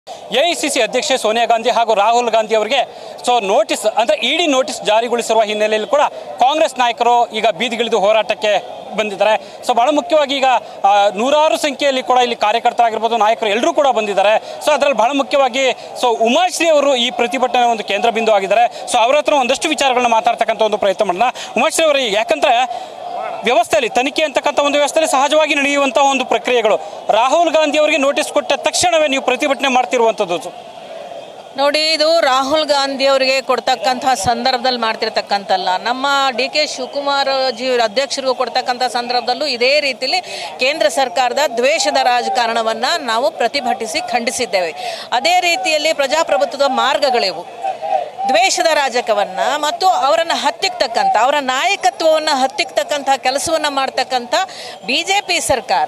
AICC ಅಧ್ಯಕ್ಷೆ ಸೋನಿಯಾ ಗಾಂಧಿ ಹಾಗೂ ರಾಹುಲ್ ಗಾಂಧಿ ಅವರಿಗೆ ಸೊ ನೋಟಿಸ್ ಅಂದರೆ ಇಡಿ ನೋಟಿಸ್ ಜಾರಿಗೊಳಿಸಿರುವ ಹಿನ್ನೆಲೆಯಲ್ಲಿ ಕೂಡ ಕಾಂಗ್ರೆಸ್ ನಾಯಕರು ಈಗ ಬೀದಿಗಿಳಿದು ಹೋರಾಟಕ್ಕೆ ಬಂದಿದ್ದಾರೆ ಸೊ ಬಹಳ ಮುಖ್ಯವಾಗಿ ಈಗ ಆ, ನೂರಾರು ಸಂಖ್ಯೆಯಲ್ಲಿ ಕೂಡ ಇಲ್ಲಿ ಕಾರ್ಯಕರ್ತರಾಗಿರ್ಬೋದು ನಾಯಕರು ಎಲ್ಲರೂ ಕೂಡ ಬಂದಿದ್ದಾರೆ ಸೊ ಅದರಲ್ಲಿ ಬಹಳ ಮುಖ್ಯವಾಗಿ ಸೊ ಉಮಾಶ್ರೀ ಅವರು ಈ ಪ್ರತಿಭಟನೆ ಒಂದು ಕೇಂದ್ರ ಬಿಂದು ಆಗಿದ್ದಾರೆ ಸೊ ಅವರ ಹತ್ರ ಒಂದಷ್ಟು ವಿಚಾರಗಳನ್ನ ಮಾತಾಡ್ತಕ್ಕಂಥ ಒಂದು ಪ್ರಯತ್ನ ಮಾಡೋಣ ಉಮಾಶ್ರೀ ಅವರು ಯಾಕಂದ್ರೆ ವ್ಯವಸ್ಥೆಯಲ್ಲಿ ತನಿಖೆ ಅಂತಕ್ಕಂಥ ಒಂದು ವ್ಯವಸ್ಥೆಯಲ್ಲಿ ಸಹಜವಾಗಿ ನಡೆಯುವಂತಹ ಒಂದು ಪ್ರಕ್ರಿಯೆಗಳು ರಾಹುಲ್ ಗಾಂಧಿ ಅವರಿಗೆ ನೋಟಿಸ್ ಕೊಟ್ಟ ತಕ್ಷಣವೇ ನೀವು ಪ್ರತಿಭಟನೆ ಮಾಡ್ತಿರುವಂಥದ್ದು ನೋಡಿ ಇದು ರಾಹುಲ್ ಗಾಂಧಿ ಅವರಿಗೆ ಕೊಡ್ತಕ್ಕಂತಹ ಸಂದರ್ಭದಲ್ಲಿ ಮಾಡ್ತಿರ್ತಕ್ಕಂಥಲ್ಲ ನಮ್ಮ ಡಿ ಕೆ ಶಿವಕುಮಾರ್ ಜಿ ಅಧ್ಯಕ್ಷರಿಗೂ ಕೊಡ್ತಕ್ಕಂಥ ಸಂದರ್ಭದಲ್ಲೂ ಇದೇ ರೀತಿಲಿ ಕೇಂದ್ರ ಸರ್ಕಾರದ ದ್ವೇಷದ ರಾಜಕಾರಣವನ್ನ ನಾವು ಪ್ರತಿಭಟಿಸಿ ಖಂಡಿಸಿದ್ದೇವೆ ಅದೇ ರೀತಿಯಲ್ಲಿ ಪ್ರಜಾಪ್ರಭುತ್ವದ ಮಾರ್ಗಗಳಿವು ದ್ವೇಷದ ರಾಜಕವನ್ನ ಮತ್ತು ಅವರನ್ನು ಹತ್ತಿಕ್ತಕ್ಕಂಥ ಅವರ ನಾಯಕತ್ವವನ್ನು ಹತ್ತಿಕ್ತಕ್ಕಂಥ ಕೆಲಸವನ್ನ ಮಾಡ್ತಕ್ಕಂಥ ಬಿ ಜೆ ಪಿ ಸರ್ಕಾರ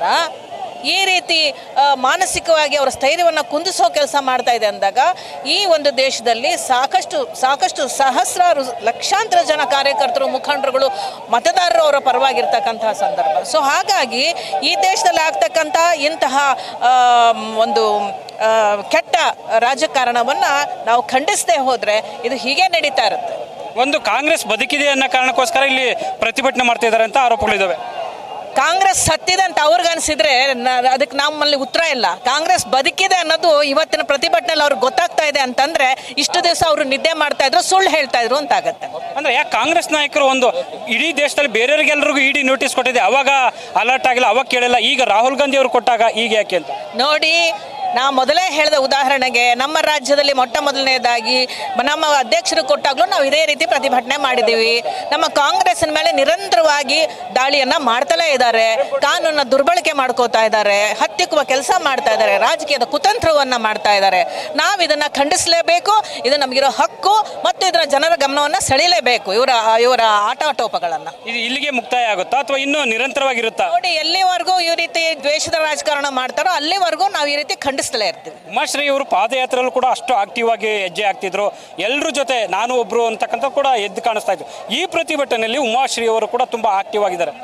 ಈ ರೀತಿ ಆ, ಮಾನಸಿಕವಾಗಿ ಅವರ ಸ್ಥೈರ್ಯವನ್ನು ಕುಂದಿಸೋ ಕೆಲಸ ಮಾಡ್ತಾ ಇದೆ ಅಂದಾಗ ಈ ಒಂದು ದೇಶದಲ್ಲಿ ಸಾಕಷ್ಟು ಸಾಕಷ್ಟು ಸಹಸ್ರಾರು ಲಕ್ಷಾಂತರ ಜನ ಕಾರ್ಯಕರ್ತರು ಮುಖಂಡರುಗಳು ಮತದಾರರು ಅವರ ಪರವಾಗಿರ್ತಕ್ಕಂತಹ ಸಂದರ್ಭ ಸೊ ಹಾಗಾಗಿ ಈ ದೇಶದಲ್ಲಿ ಆಗ್ತಕ್ಕಂಥ ಇಂತಹ ಆ, ಒಂದು ಆ, ಕೆಟ್ಟ ರಾಜಕಾರಣವನ್ನು ನಾವು ಖಂಡಿಸದೆ ಹೋದರೆ ಇದು ಹೀಗೆ ನಡೀತಾ ಇರುತ್ತೆ ಒಂದು ಕಾಂಗ್ರೆಸ್ ಬದುಕಿದೆ ಅನ್ನೋ ಕಾರಣಕ್ಕೋಸ್ಕರ ಇಲ್ಲಿ ಪ್ರತಿಭಟನೆ ಮಾಡ್ತಾ ಇದ್ದಾರೆ ಅಂತ ಆರೋಪಗಳಿದ್ದಾವೆ ಕಾಂಗ್ರೆಸ್ ಸತ್ತಿದೆ ಅಂತ ಅವ್ರಿಗೆ ಅನಿಸಿದ್ರೆ ಅದಕ್ಕೆ ನಮ್ಮಲ್ಲಿ ಉತ್ತರ ಇಲ್ಲ ಕಾಂಗ್ರೆಸ್ ಬದುಕಿದೆ ಅನ್ನೋದು ಇವತ್ತಿನ ಪ್ರತಿಭಟನೆಯಲ್ಲಿ ಅವ್ರಿಗೆ ಗೊತ್ತಾಗ್ತಾ ಇದೆ ಅಂತಂದ್ರೆ ಇಷ್ಟು ದಿವಸ ಅವರು ನಿದ್ದೆ ಮಾಡ್ತಾ ಇದ್ರು ಸುಳ್ಳು ಹೇಳ್ತಾ ಇದ್ರು ಅಂತ ಆಗತ್ತೆ ಅಂದ್ರೆ ಯಾಕೆ ಕಾಂಗ್ರೆಸ್ ನಾಯಕರು ಒಂದು ಇಡೀ ದೇಶದಲ್ಲಿ ಬೇರೆಯವರಿಗೆಲ್ಲರಿಗೂ ಇಡಿ ನೋಟಿಸ್ ಕೊಟ್ಟಿದೆ ಅವಾಗ ಅಲರ್ಟ್ ಆಗಿಲ್ಲ ಅವಾಗ ಕೇಳಿಲ್ಲ ಈಗ ರಾಹುಲ್ ಗಾಂಧಿ ಅವರು ಕೊಟ್ಟಾಗ ಈಗ ಯಾಕೆ ಅಂತ ನೋಡಿ ನಾ ಮೊದಲೇ ಹೇಳಿದ ಉದಾಹರಣೆಗೆ ನಮ್ಮ ರಾಜ್ಯದಲ್ಲಿ ಮೊಟ್ಟ ಮೊದಲನೇದಾಗಿ ನಮ್ಮ ಅಧ್ಯಕ್ಷರು ಕೊಟ್ಟಾಗಲೂ ನಾವು ಇದೇ ರೀತಿ ಪ್ರತಿಭಟನೆ ಮಾಡಿದ್ದೀವಿ ನಮ್ಮ ಕಾಂಗ್ರೆಸ್ನ ಮೇಲೆ ನಿರಂತರವಾಗಿ ದಾಳಿಯನ್ನ ಮಾಡ್ತಲೇ ಇದ್ದಾರೆ ಕಾನೂನನ್ನ ದುರ್ಬಳಕೆ ಮಾಡ್ಕೋತಾ ಇದ್ದಾರೆ ಹತ್ತಿಕ್ಕುವ ಕೆಲಸ ಮಾಡ್ತಾ ಇದ್ದಾರೆ ರಾಜಕೀಯದ ಕುತಂತ್ರವನ್ನ ಮಾಡ್ತಾ ಇದ್ದಾರೆ ನಾವು ಇದನ್ನ ಖಂಡಿಸಲೇಬೇಕು ಇದು ನಮಗಿರೋ ಹಕ್ಕು ಮತ್ತು ಇದರ ಜನರ ಗಮನವನ್ನ ಸೆಳೀಲೇಬೇಕು ಇವರ ಇವರ ಆಟಾಟೋಪಗಳನ್ನ ಇದು ಇಲ್ಲಿಗೆ ಮುಕ್ತಾಯ ಆಗುತ್ತಾ ಅಥವಾ ಇನ್ನೂ ನಿರಂತರವಾಗಿರುತ್ತಾ ನೋಡಿ ಎಲ್ಲಿವರೆಗೂ ಈ ರೀತಿ ದ್ವೇಷದ ರಾಜಕಾರಣ ಮಾಡ್ತಾರೋ ಅಲ್ಲಿವರೆಗೂ ನಾವು ಈ ರೀತಿ ಖಂಡಿಸ್ತಲೇ ಇರ್ತೀವಿ ಉಮಾಶ್ರೀ ಅವರು ಪಾದಯಾತ್ರೆಯಲ್ಲೂ ಕೂಡ ಅಷ್ಟು ಆಕ್ಟಿವ್ ಆಗಿ ಹೆಜ್ಜೆ ಆಗ್ತಿದ್ರು ಎಲ್ಲರ ಜೊತೆ ನಾನು ಒಬ್ರು ಅಂತಕ್ಕಂಥ ಕೂಡ ಎದ್ದು ಕಾಣಿಸ್ತಾ ಇದ್ರು ಈ ಪ್ರತಿಭಟನೆಯಲ್ಲಿ ಉಮಾಶ್ರೀ ಅವರು ಕೂಡ ತುಂಬಾ ಆಕ್ಟಿವ್ ಆಗಿದ್ದಾರೆ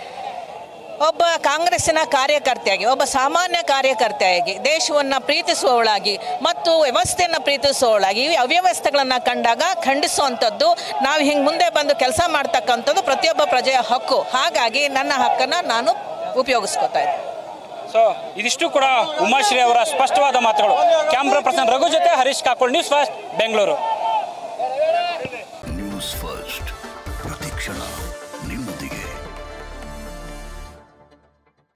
ಒಬ್ಬ ಕಾಂಗ್ರೆಸ್ಸಿನ ಕಾರ್ಯಕರ್ತೆಯಾಗಿ ಒಬ್ಬ ಸಾಮಾನ್ಯ ಕಾರ್ಯಕರ್ತೆಯಾಗಿ ದೇಶವನ್ನು ಪ್ರೀತಿಸುವವಳಾಗಿ ಮತ್ತು ವ್ಯವಸ್ಥೆಯನ್ನು ಪ್ರೀತಿಸುವವಳಾಗಿ ಈ ಅವ್ಯವಸ್ಥೆಗಳನ್ನು ಕಂಡಾಗ ಖಂಡಿಸುವಂಥದ್ದು ನಾವು ಹಿಂಗೆ ಮುಂದೆ ಬಂದು ಕೆಲಸ ಮಾಡ್ತಕ್ಕಂಥದ್ದು ಪ್ರತಿಯೊಬ್ಬ ಪ್ರಜೆಯ ಹಕ್ಕು ಹಾಗಾಗಿ ನನ್ನ ಹಕ್ಕನ್ನು ನಾನು ಉಪಯೋಗಿಸ್ಕೊತಾ ಇದ್ದೆ ಸೊ ಇದಿಷ್ಟು ಕೂಡ ಉಮಾಶ್ರೀ ಅವರ ಸ್ಪಷ್ಟವಾದ ಮಾತುಗಳು ಕ್ಯಾಮ್ರಾ ಪರ್ಸನ್ ರಘು ಜೊತೆ ಹರೀಶ್ ಕಾಕೋಳ್ ನ್ಯೂಸ್ ಫಸ್ಟ್ ಬೆಂಗಳೂರು